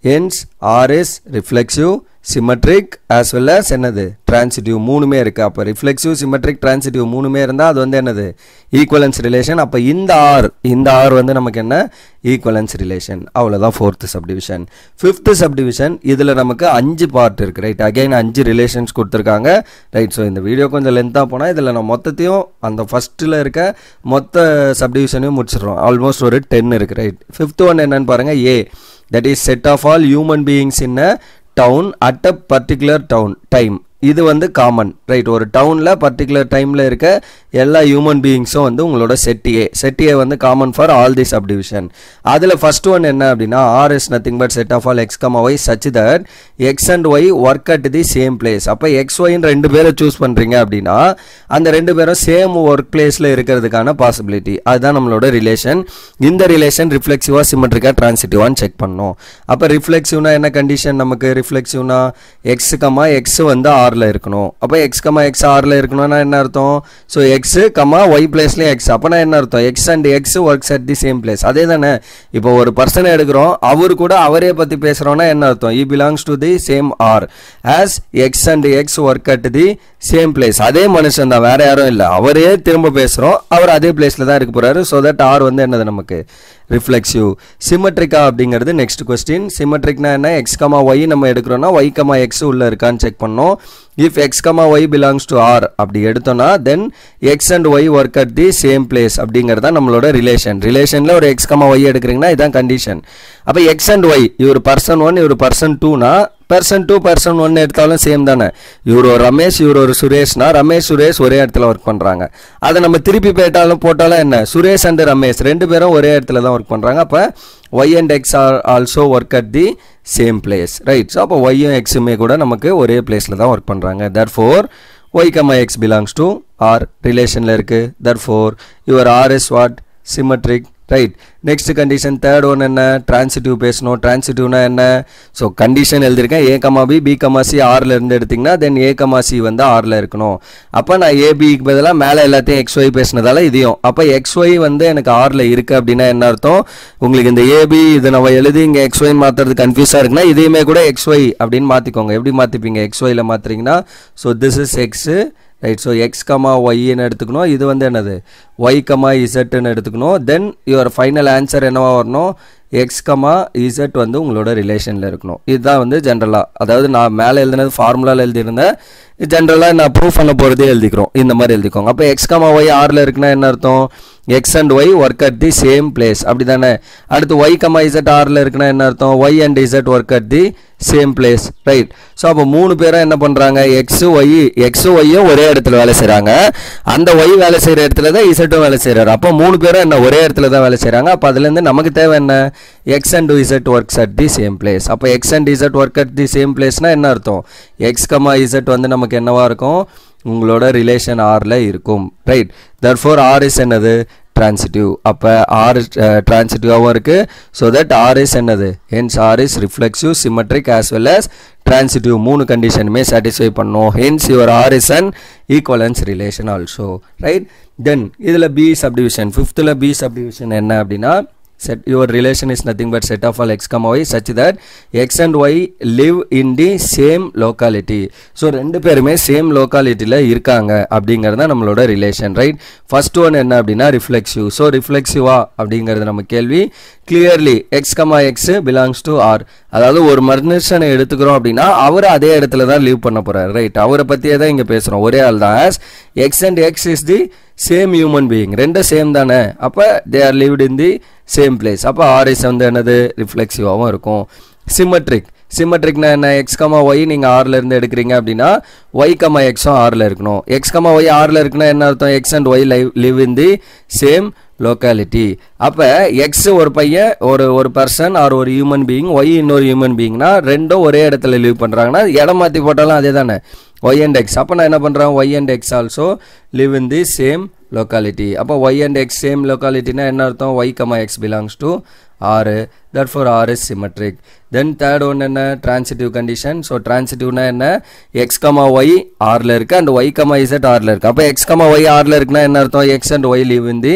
hence R is reflexive symmetric as well as என்னது transitive மூணுமே இருக்குது அப்போ ரிஃப்ளெக்சிவ் சிமெட்ரிக் டிரான்சிட்டிவ் மூணுமே இருந்தால் அது வந்து என்னது ஈக்குவலன்ஸ் ரிலேஷன் அப்போ இந்த ஆர் இந்த ஆர் வந்து நமக்கு என்ன ஈக்குவலன்ஸ் ரிலேஷன் அவ்வளோதான் ஃபோர்த்து சப்டிவிஷன் ஃபிஃப்த்து சப்டிவிஷன் இதில் நமக்கு அஞ்சு பார்ட் இருக்குது ரைட் அகைன் அஞ்சு ரிலேஷன்ஸ் கொடுத்துருக்காங்க ரைட் ஸோ இந்த வீடியோ கொஞ்சம் லென்த்தாக போனால் இதில் நான் மொத்தத்தையும் அந்த ஃபஸ்ட்டில் இருக்க மொத்த சப்டிவிஷனையும் முடிச்சிடுறோம் ஆல்மோஸ்ட் ஒரு டென் இருக்குது ரைட் ஃபிஃப்த் ஒன் என்னன்னு பாருங்கள் a that is set of all human beings in a town at a particular town time இது வந்து காமன் ரைட் ஒரு டவுனில் பர்டிகுலர் டைமில் இருக்க எல்லா ஹியூமன் பீயிங்ஸும் வந்து உங்களோட செட் ஏ செட் ஏ வந்து common for all the subdivision அதில் ஃபர்ஸ்ட் ஒன் என்ன அப்படின்னா R is nothing but set of all x comma y such that x and y work at the same place அப்போ x ஒய்ன்னு ரெண்டு பேரை choose பண்ணுறீங்க அப்படின்னா அந்த ரெண்டு பேரும் சேம் ஒர்க் பிளேஸில் இருக்கிறதுக்கான பாசிபிலிட்டி அதுதான் நம்மளோட ரிலேஷன் இந்த ரிலேஷன் ரிஃப்ளெக்சிவாக சிமெட்ரிக்காக டிரான்சிட்டிவான்னு செக் பண்ணோம் அப்போ ரிஃப்ளெக்சிவ்னா என்ன கண்டிஷன் நமக்கு ரிஃப்ளெக்சிவ்னா எக்ஸ் கமா எக்ஸ் வந்து ஆறில் இருக்கணும் அப்போ எக்ஸ் கமா எக்ஸ் ஆறில் இருக்கணும்னா என்ன அர்த்தம் ஸோ எக்ஸ் கமா ஒய் பிளேஸ்லேயும் எக்ஸ் அப்போனா என்ன அர்த்தம் x and x works at the same place அதே தானே இப்போ ஒரு பர்சனை எடுக்கிறோம் அவர் கூட அவரே பற்றி பேசுகிறோன்னா என்ன அர்த்தம் e belongs to the same R as x and x work at the same place அதே மனுஷன் தான் வேற யாரும் இல்லை அவரே திரும்ப பேசுகிறோம் அவர் அதே பிளேஸில் தான் இருக்க போகிறாரு ஸோ தட் ஆர் வந்து என்னது நமக்கு ரிஃப்ளெக்சிவ் சிமெட்ரிக்கா அப்படிங்கிறது நெக்ஸ்ட் கொஸ்டின் சிமெட்ரிக்னா என்ன எக்ஸ் கமா ஒய் நம்ம எடுக்கிறோம்னா ஒய் கமா எக்ஸ் உள்ள இருக்கான்னு செக் பண்ணோம் if x comma y belongs to R அப்படி எடுத்தோம்னா then x and y work at the same place அப்படிங்கிறது தான் நம்மளோட ரிலேஷன் ரிலேஷனில் ஒரு எக்ஸ் கமா ஒய் எடுக்கிறீங்கன்னா இதான் கண்டிஷன் அப்போ எக்ஸ் அண்ட் ஒய் இவர் பர்சன் ஒன் இவர் பர்சன் டூனா பர்சன் டூ பர்சன் ஒன் எடுத்தாலும் சேம் தானே இவர் ஒரு ரமேஷ் இவர் ஒரு சுரேஷ்னா ரமேஷ் சுரேஷ் ஒரே இடத்துல ஒர்க் பண்ணுறாங்க அதை நம்ம திருப்பி போயிட்டாலும் போட்டாலும் என்ன சுரேஷ் அண்ட் ரமேஷ் ரெண்டு பேரும் ஒரே இடத்துல தான் ஒர்க் பண்ணுறாங்க அப்போ y and x are also work at the same place right so அப்போ ஒய்யும் எக்ஸுமே கூட நமக்கு ஒரே பிளேஸில் தான் ஒர்க் பண்ணுறாங்க therefore y comma x belongs to R ரிலேஷனில் இருக்குது therefore your R is what symmetric right next condition third one என்ன டிரான்சிட்டிவ் பேசணும் டிரான்சிட்டிவ்னா என்ன ஸோ கண்டிஷன் எழுதியிருக்கேன் a comma b b comma c ஆறில் இருந்து எடுத்திங்கன்னா தென் ஏ கமா சி வந்து ஆறில் இருக்கணும் அப்போ நான் ஏபிக்கு பதிலாக மேலே எல்லாத்தையும் எக்ஸ் ஒய் பேசினதால இதையும் அப்போ எக்ஸ் ஒய் வந்து எனக்கு ஆறில் இருக்குது அப்படின்னா என்ன அர்த்தம் உங்களுக்கு இந்த ஏபி இது நம்ம எழுதி இங்கே எக்ஸ் ஒய் மாற்றுறது கன்ஃபியூஸாக இருக்குன்னா இதையுமே கூட எக்ஸ் ஒய் அப்படின்னு மாற்றிக்கோங்க எப்படி மாற்றிப்பீங்க எக்ஸ் ஒயில் மாற்றுறீங்கன்னா so this is x right so x comma ஒய்ன்னு எடுத்துக்கணும் இது வந்து என்னது ஒய் கமா இசட்னு எடுத்துக்கணும் தென் யுவர் ஃபைனல் ஆன்சர் என்னவா வரணும் எக்ஸ் கமா இசட் வந்து உங்களோட ரிலேஷனில் இருக்கணும் இதுதான் வந்து ஜென்ரலாக அதாவது நான் மேலே எழுதினது ஃபார்முலாவில் எழுதியிருந்தேன் ஜென்ரலாக நான் ப்ரூஃப் பண்ண போகிறதே எழுதிக்கிறோம் இந்த மாதிரி எழுதிக்கோங்க அப்போ எக்ஸ் கமா ஒய் ஆறில் இருக்குன்னா என்ன அர்த்தம் x and y work at the same place அப்படி தானே அடுத்து ஒய் கமா இசட் ஆறில் இருக்குன்னா என்ன அர்த்தம் y and z work at the same place right so அப்போ மூணு பேரும் என்ன பண்ணுறாங்க எக்ஸு ஒய் எக்ஸு ஒய்யும் ஒரே இடத்துல வேலை செய்கிறாங்க அந்த ஒய் வேலை செய்கிற இடத்துல தான் இசட்டும் வேலை செய்கிறாரு அப்போ மூணு பேரும் என்ன ஒரே இடத்துல தான் வேலை செய்கிறாங்க அப்போ அதுலேருந்து நமக்கு தேவை என்ன x and z works at the same place அப்போ x and z work at the same பிளேஸ்னால் என்ன அர்த்தம் எக்ஸ் கமா இசட் வந்து நமக்கு என்னவா இருக்கும் உங்களோட ரிலேஷன் ஆரில் இருக்கும் ரைட் தர்ஃபோர் ஆர் இஸ் என்னது டிரான்சிட்டிவ் அப்போ ஆர் டிரான்சிட்டிவாகவும் இருக்குது ஸோ தட் ஆர் இஸ் என்னது hence R is reflexive symmetric as well as transitive மூணு கண்டிஷனுமே சாட்டிஸ்ஃபை பண்ணும் hence your R is an equivalence relation also right then இதில் பி சப்டிவிஷன் ஃபிஃப்த்தில் பி சப்டிவிஷன் என்ன அப்படின்னா set your relation is nothing but set of all x comma y such that x and y live in the same locality so ரெண்டு பேருமே same லோக்காலிட்டியில் இருக்காங்க அப்படிங்கிறது தான் நம்மளோட ரிலேஷன் ரைட் ஃபர்ஸ்ட் ஒன் என்ன அப்படின்னா ரிஃப்ளெக்சிவ் ஸோ ரிஃப்ளெக்சிவா அப்படிங்கிறது நம்ம கேள்வி clearly x comma x belongs to R அதாவது ஒரு மனுஷனை எடுத்துக்கிறோம் அப்படின்னா அவர் அதே இடத்துல தான் லீவ் பண்ண போறாரு ரைட் அவரை பற்றியே தான் இங்கே பேசுகிறோம் ஒரே ஆள் தான் as x and x is the same human being ரெண்டும் சேம் தானே அப்போ they are lived in the same place அப்போ ஆர்எஸ் வந்து என்னது ரிஃப்ளெக்சிவாகவும் இருக்கும் சிமெட்ரிக் சிமெட்ரிக்னா என்ன எக்ஸ் கமா ஒய் நீங்கள் ஆறில் இருந்து எடுக்கிறீங்க அப்படின்னா ஒய் கமா எக்ஸும் ஆறில் இருக்கணும் எக்ஸ் கமா ஒய் ஆறில் இருக்குன்னா என்ன அர்த்தம் x and y live live in the same locality அப்போ எக்ஸ் ஒரு பையன் ஒரு ஒரு பர்சன் ஆர் ஒரு ஹியூமன் பீயிங் ஒய் இன்னொரு ஹியூமன் பீயிங்னா ரெண்டும் ஒரே இடத்துல லீவ் பண்ணுறாங்கன்னா இடம் மாற்றி போட்டாலும் அதே தானே ஒய் அண்ட் எக்ஸ் அப்போ நான் என்ன பண்ணுறேன் y and x also live in the same locality அப்போ ஒய் அண்ட் எக்ஸ் சேம் லோக்காலிட்டினா என்ன அர்த்தம் y comma x belongs to R therefore R is symmetric then third one என்ன டிரான்சிட்டிவ் கண்டிஷன் ஸோ டிரான்சிட்டிவ்னா என்ன எக்ஸ் கமா ஒய் ஆரில் இருக்குது and y comma z ஆரில் இருக்குது அப்போ எக்ஸ் கமா ஒய் ஆரில் இருக்குன்னா என்ன அர்த்தம் x and y live in the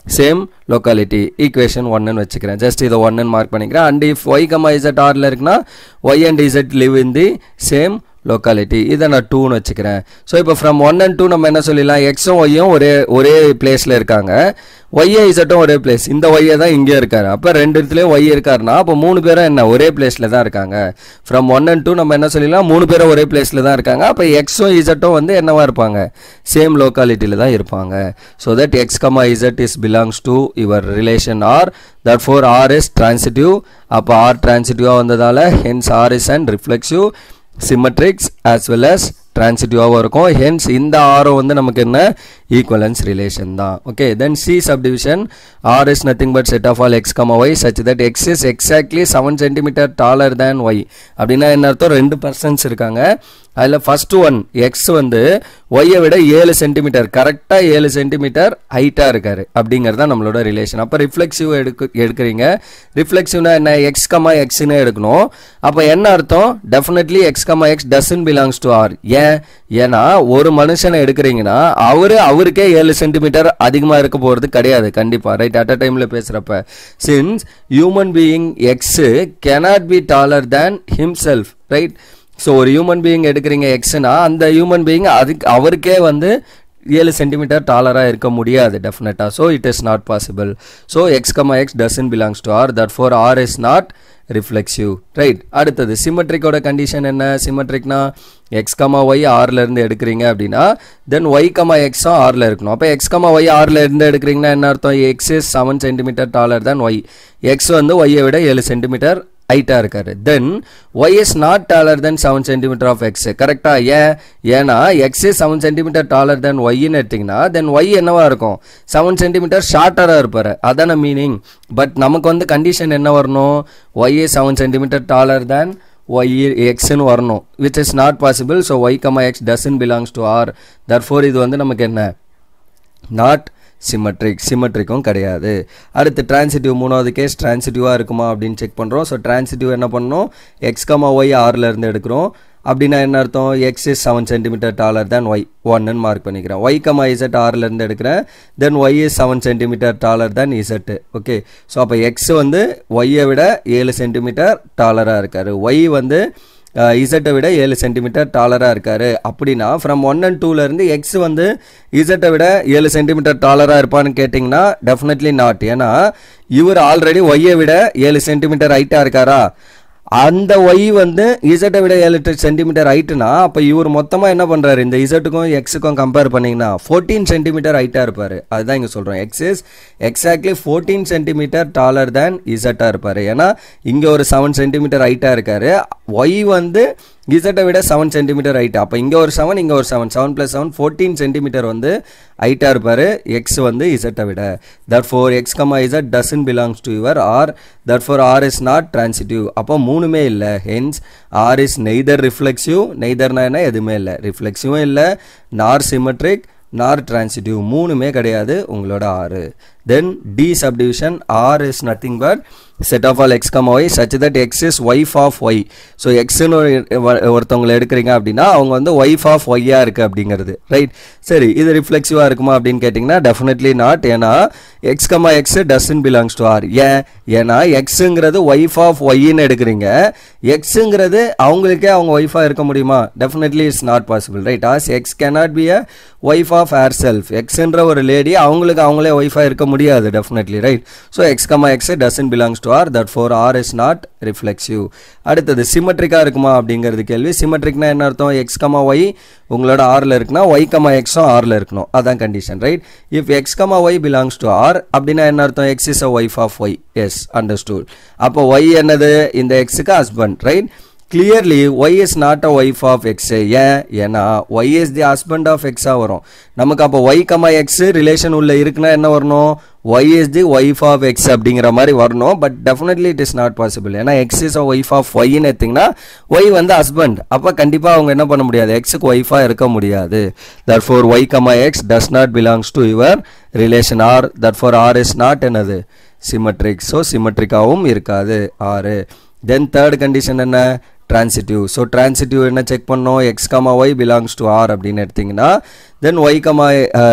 same locality equation ஒன்னு வச்சுக்கிறேன் ஜஸ்ட் இதை ஒன்னு மார்க் பண்ணிக்கிறேன் and if y comma z ஆரில் இருக்குன்னா y and z live in the same locality இதை நான் டூன்னு வச்சுக்கிறேன் ஸோ இப்போ ஃப்ரம் ஒன் அண்ட் டூ நம்ம என்ன சொல்லிடலாம் எக்ஸும் ஒய்யும் ஒரே ஒரே பிளேஸில் இருக்காங்க ஒய்ஏ இசட்டும் ஒரே பிளேஸ் இந்த ஒய்யை தான் இங்கே இருக்காரு அப்போ ரெண்டு இடத்துலையும் ஒய் இருக்காருன்னா அப்போ மூணு பேரும் என்ன ஒரே பிளேஸில் தான் இருக்காங்க ஃப்ரம் ஒன் அண்ட் டூ நம்ம என்ன சொல்லிடலாம் மூணு பேரும் ஒரே பிளேஸில் தான் இருக்காங்க அப்போ எக்ஸும் இசட்டும் வந்து என்னவா இருப்பாங்க சேம் லோக்காலிட்டியில் தான் இருப்பாங்க so that x comma z is belongs to your relation R therefore R is transitive அப்போ ஆர் டிரான்சிட்டிவாக வந்ததால் hence R is and reflexive symmetrics as well as டிரான்சிட்டிவாகவும் இருக்கும் ஹென்ஸ் இந்த ஆரம் வந்து நமக்கு என்ன ஈக்குவலன்ஸ் ரிலேஷன் தான் okay then c subdivision R is nothing but set of all x comma y such that x is exactly seven centimetre taller than y அப்படின்னா என்ன அர்த்தம் ரெண்டு பர்சன்ஸ் இருக்காங்க அதில் ஃபர்ஸ்ட் ஒன் எக்ஸ் வந்து ஒய்யை விட ஏழு சென்டிமீட்டர் கரெக்டாக ஏழு சென்டிமீட்டர் ஹைட்டாக இருக்காரு அப்படிங்கிறது தான் நம்மளோட ரிலேஷன் அப்போ ரிஃப்ளெக்சிவ் எடுக்க எடுக்கிறீங்க ரிஃப்ளெக்சிவ்னா என்ன எக்ஸ் கமா எக்ஸ்னு எடுக்கணும் அப்போ என்ன அர்த்தம் definitely x comma x doesn't belongs to R ஏன் ஏன்னா ஒரு மனுஷனை எடுக்கிறீங்கன்னா அவரு அவருக்கே ஏழு சென்டிமீட்டர் அதிகமாக இருக்க போகிறது கிடையாது கண்டிப்பாக ரைட் அட் அ டைமில் பேசுகிறப்ப since human being x cannot be taller than himself right so ஒரு ஹியூமன் பீயிங் எடுக்கிறீங்க எக்ஸ்னா அந்த ஹியூமன் பீயிங் அதுக்கு அவருக்கே வந்து ஏழு சென்டிமீட்டர் டாலராக இருக்க முடியாது டெஃபினட்டாக so it is not possible so x comma x doesn't belongs to R therefore R is not reflexive right அடுத்தது சிமெட்ரிக்கோட கண்டிஷன் என்ன சிமெட்ரிக்னா எக்ஸ் கமா ஒய் ஆறில் இருந்து எடுக்கிறீங்க அப்படின்னா தென் ஒய் கமா எக்ஸும் ஆறில் இருக்கணும் அப்போ எக்ஸ் கமா ஒய் ஆறில் இருந்து எடுக்கிறீங்கன்னா என்ன அர்த்தம் x is seven centimetre taller than y x வந்து ஒய்யை விட ஏழு சென்டிமீட்டர் ஹைட்டாக இருக்காரு then y is not taller than seven centimetre of x கரெக்டாக ஏன் ஏன்னா x is seven centimetre taller than ஒய்ன்னு எடுத்திங்கன்னா தென் ஒய் என்னவா இருக்கும் செவன் சென்டிமீட்டர் ஷார்ட்டராக இருப்பார் அதான மீனிங் பட் நமக்கு வந்து கண்டிஷன் என்ன வரணும் y is seven centimetre taller than y எக்ஸ்ன்னு வரணும் which is not possible so y comma x doesn't belongs to R therefore இது வந்து நமக்கு என்ன நாட் சிமெட்ரிக் சிமெட்ரிக்கும் கிடையாது அடுத்து டிரான்சிட்டிவ் மூணாவது கேஸ் டிரான்சிட்டிவாக இருக்குமா அப்படின்னு செக் பண்ணுறோம் ஸோ டிரான்சிட்டிவ் என்ன பண்ணணும் எக்ஸ் கமா ஒய் ஆறில் இருந்து எடுக்கிறோம் அப்படின்னா என்ன அர்த்தம் x is seven centimetre taller than y ஒன்னு மார்க் பண்ணிக்கிறேன் ஒய் கமா இசட் ஆறில் இருந்து எடுக்கிறேன் then y is seven centimetre taller than z okay so அப்போ எக்ஸ் வந்து ஒய்யை விட ஏழு சென்டிமீட்டர் டாலராக இருக்கார் ஒய் வந்து இசட்டை விட ஏழு சென்டிமீட்டர் டாலராக இருக்கார் அப்படின்னா ஃப்ரம் ஒன் அண்ட் டூலேருந்து எக்ஸ் வந்து இசட்டை விட ஏழு சென்டிமீட்டர் டாலராக இருப்பான்னு கேட்டிங்கன்னா டெஃபினெட்லி நாட் ஏன்னா இவர் ஆல்ரெடி ஒய்யை விட ஏழு சென்டிமீட்டர் ஹைட்டாக இருக்காரா அந்த ஒய் வந்து இசட்டை விட ஏழு சென்டிமீட்டர் ஹைட்டுனா அப்போ இவர் மொத்தமாக என்ன பண்ணுறாரு இந்த இசட்டுக்கும் எக்ஸுக்கும் கம்பேர் பண்ணிங்கன்னா ஃபோர்டீன் சென்டிமீட்டர் ஹைட்டாக இருப்பார் அதுதான் இங்கே சொல்கிறோம் x is exactly fourteen centimetre taller than இசட்டாக இருப்பார் ஏன்னா இங்கே ஒரு செவன் சென்டிமீட்டர் ஹைட்டாக இருக்கார் ஒய் வந்து இசட்டை விட செவன் சென்டிமீட்டர் ஹைட் அப்போ இங்கே ஒரு செவன் இங்கே ஒரு seven seven plus seven fourteen centimetre வந்து ஹைட்டாக இருப்பார் எக்ஸ் வந்து இசட்டை விட therefore x comma z doesn't belongs to your R therefore R is not transitive அப்போ மூணுமே இல்லை hence R is neither reflexive நெய்தர்னா என்ன எதுவுமே இல்லை ரிஃப்ளெக்சிவும் இல்லை நார் சிமெட்ரிக் நார் டிரான்சிட்டிவ் மூணுமே கிடையாது உங்களோட ஆறு then D subdivision R is nothing but set of all x comma y such that x is wife of y so எக்ஸ்னு ஒருத்தவங்களை எடுக்கிறீங்க அப்படின்னா அவங்க வந்து ஒய்ஃப் ஆஃப் ஒய்யா இருக்கு அப்படிங்கிறது ரைட் சரி இது ரிஃப்ளெக்சிவாக இருக்குமா அப்படின்னு கேட்டிங்கன்னா டெஃபினெட்லி நாட் ஏன்னா x comma x doesn't belongs to R ஏன் ஏன்னா எக்ஸுங்கிறது ஒய்ஃப் ஆஃப் ஒய்ன்னு எடுக்கிறீங்க எக்ஸுங்கிறது அவங்களுக்கே அவங்க ஒய்ஃபாக இருக்க முடியுமா definitely it's not possible right as x cannot be a wife of herself எக்ஸ்ன்ற ஒரு லேடி அவங்களுக்கு அவங்களே ஒய்ஃபாக இருக்க முடியாது definitely right so x comma x doesn't belongs to R therefore R is not reflexive அடுத்தது சிமெட்ரிக்காக இருக்குமா அப்படிங்கிறது கேள்வி சிமெட்ரிக்னா என்ன அர்த்தம் எக்ஸ் கமா ஒய் உங்களோட ஆரில் இருக்குன்னா ஒய் கமா எக்ஸும் ஆரில் இருக்கணும் அதான் condition right if x comma y belongs to R அப்படின்னா என்ன அர்த்தம் x is a wife of y yes understood அப்போ ஒய் என்னது இந்த எக்ஸுக்கு husband right clearly y is not a wife of x ஏன் ஏன்னா y is the husband of எக்ஸாக வரும் நமக்கு அப்போ ஒய் கமா எக்ஸ் ரிலேஷன் உள்ள இருக்குன்னா என்ன வரணும் y is the wife of x அப்படிங்கிற மாதிரி வரணும் but definitely it is not possible ஏன்னா x is a wife of ஒய்ன்னு எடுத்திங்கன்னா ஒய் வந்து ஹஸ்பண்ட் அப்போ கண்டிப்பாக அவங்க என்ன பண்ண முடியாது எக்ஸுக்கு ஒய்ஃபாக இருக்க முடியாது therefore y comma x does not belongs to your relation R therefore R is not என்னது சிமெட்ரிக் ஸோ சிமெட்ரிக்காகவும் இருக்காது ஆறு தென் தேர்ட் கண்டிஷன் என்ன transitive ஸோ transitive என்ன செக் பண்ணோம் x comma y belongs to R அப்படின்னு எடுத்திங்கன்னா then y comma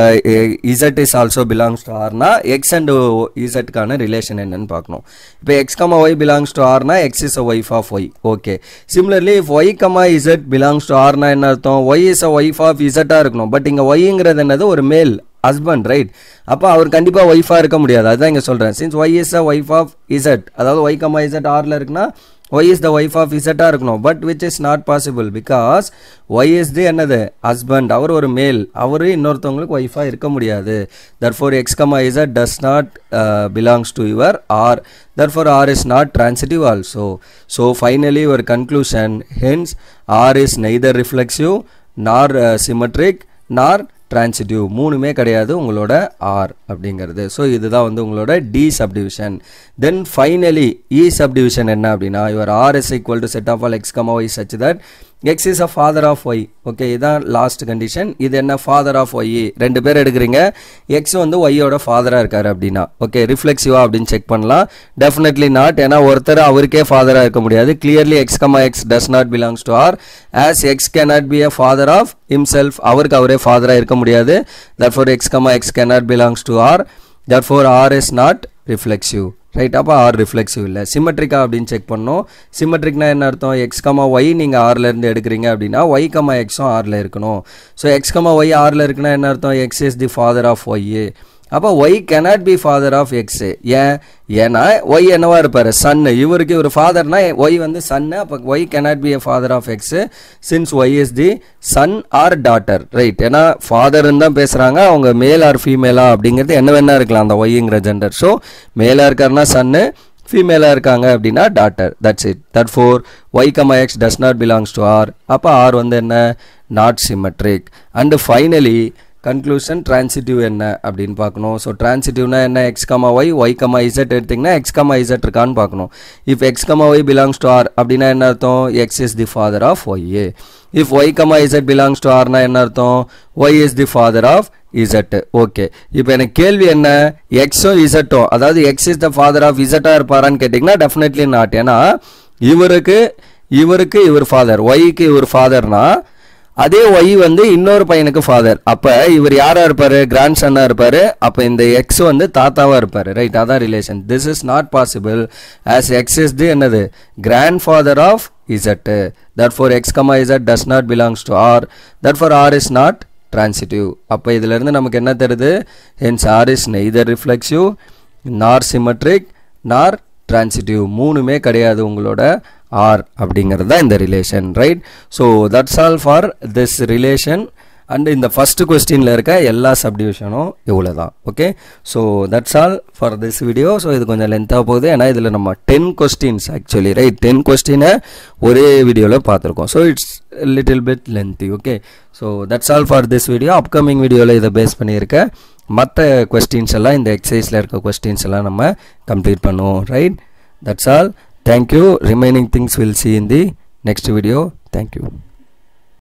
z is also belongs to ஆர்னா எக்ஸ் அண்ட் இசட்கான ரிலேஷன் என்னன்னு பார்க்கணும் இப்போ x comma y belongs to ஆர்னா x is a wife of y okay similarly if y comma z belongs to ஆர்னா என்ன அர்த்தம் y is a wife of இசட்டாக இருக்கணும் பட் இங்கே ஒய்ங்கிறது என்னது ஒரு மேல் ஹஸ்பண்ட் ரைட் அப்போ அவர் கண்டிப்பாக ஒய்ஃபாக இருக்க முடியாது அதுதான் இங்கே சொல்கிறேன் since y is a wife of z அதாவது ஒய் கமா இசட் ஆரில் இருக்குன்னா y is the wife of இசட்டாக இருக்கணும் but which is not possible because y is the என்னது ஹஸ்பண்ட் அவர் ஒரு மேல் அவர் இன்னொருத்தவங்களுக்கு ஒய்ஃபாக இருக்க முடியாது therefore x comma z does not belongs to your R therefore R is not transitive also so finally ஒரு conclusion hence R is neither reflexive nor symmetric nor transitive மூணுமே கிடையாது உங்களோட ஆர் அப்படிங்கிறது so இதுதான் வந்து உங்களோட D subdivision then finally E subdivision என்ன அப்படின்னா your R is equal to set of all x comma y such that x is a father of y okay இதான் லாஸ்ட் கண்டிஷன் இது என்ன ஃபாதர் ஆஃப் ஒய் ரெண்டு பேர் எடுக்கிறீங்க X வந்து ஒய்யோட ஃபாதராக இருக்காரு அப்படின்னா ஓகே ரிஃப்ளெக்சிவா அப்படின்னு செக் பண்ணலாம் டெஃபினெட்லி நாட் ஏன்னா ஒருத்தர் அவருக்கே ஃபாதராக இருக்க முடியாது clearly x comma x does not belongs to R as x cannot be a father of himself அவருக்கு அவரே ஃபாதராக இருக்க முடியாது therefore x comma x cannot belongs to R therefore R is not reflexive right அப்போ R reflexive இல்லை சிமெட்ரிக்கா அப்படின்னு check பண்ணோம் சிமெட்ரிக்னா என்ன அர்த்தம் எக்ஸ் கமா ஒய் நீங்கள் ஆர்லேருந்து எடுக்கிறீங்க அப்படின்னா ஒய் கமா எக்ஸும் ஆரில் இருக்கணும் ஸோ எக்ஸ் கமா ஒய் ஆரில் இருக்குன்னா என்ன அர்த்தம் x is the father of y அப்போ y cannot be father of x ஏன் ஏன்னா ஒய் என்னவா இருப்பார் சன்னு இவருக்கு இவர் ஃபாதர்னா ஒய் வந்து சன்னு அப்போ y cannot be a father of x since y is the son or daughter right ஏன்னா ஃபாதர்னு தான் பேசுகிறாங்க அவங்க மேல் ஆர் ஃபீமேலா அப்படிங்கிறது என்ன வேணா இருக்கலாம் அந்த ஒய்ங்கிற ஜெண்டர் ஸோ மேலாக இருக்காருன்னா சன்னு ஃபீமேலாக இருக்காங்க அப்படின்னா daughter that's it therefore y comma x does not belongs to R அப்போ ஆர் வந்து என்ன not symmetric and finally conclusion transitive என்ன அப்படின்னு பார்க்கணும் ஸோ transitive-னா என்ன x comma y y comma z எடுத்திங்கன்னா எக்ஸ் கமா இசட் இருக்கான்னு பார்க்கணும் if x comma y belongs to R அப்படின்னா என்ன அர்த்தம் x is the father of y if y comma z belongs to ஆர்னா என்ன அர்த்தம் y is the father of z okay இப்போ எனக்கு கேள்வி என்ன எக்ஸும் இசட்டும் அதாவது x is the father of இசட்டாக இருப்பாரான்னு கேட்டிங்கன்னா டெஃபினெட்லி நாட் ஏன்னா இவருக்கு இவருக்கு இவர் ஃபாதர் ஒய்க்கு இவர் ஃபாதர்னா அதே ஒய் வந்து இன்னொரு பையனுக்கு ஃபாதர் அப்போ இவர் யாரா இருப்பாரு கிராண்ட் சன்னா இருப்பாரு அப்போ இந்த எக்ஸ் வந்து தாத்தாவா இருப்பாரு ரைட் அதான் relation this is not possible as x is the என்னது grandfather of z therefore x comma z does not belongs to R therefore R is not transitive அப்போ இதிலிருந்து நமக்கு என்ன தருது hence R is neither reflexive nor symmetric nor transitive மூணுமே கிடையாது உங்களோட R அப்படிங்கிறது தான் இந்த relation right so that's all for this relation and இந்த ஃபஸ்ட்டு கொஸ்டினில் இருக்க எல்லா சப்டிவிஷனும் இவ்வளோ தான் okay so that's all for this video so இது கொஞ்சம் லென்த்தாக போகுது ஏன்னா இதில் நம்ம ten questions actually right ten கொஸ்டினை ஒரே வீடியோவில் பார்த்துருக்கோம் so it's little bit lengthy okay so that's all for this video upcoming வீடியோவில் இதை பேஸ் பண்ணியிருக்கேன் மற்ற கொஸ்டின்ஸ் எல்லாம் இந்த எக்ஸசைஸில் இருக்க கொஸ்டின்ஸ் எல்லாம் நம்ம கம்ப்ளீட் பண்ணுவோம் right that's all thank you remaining things will see in the next video thank you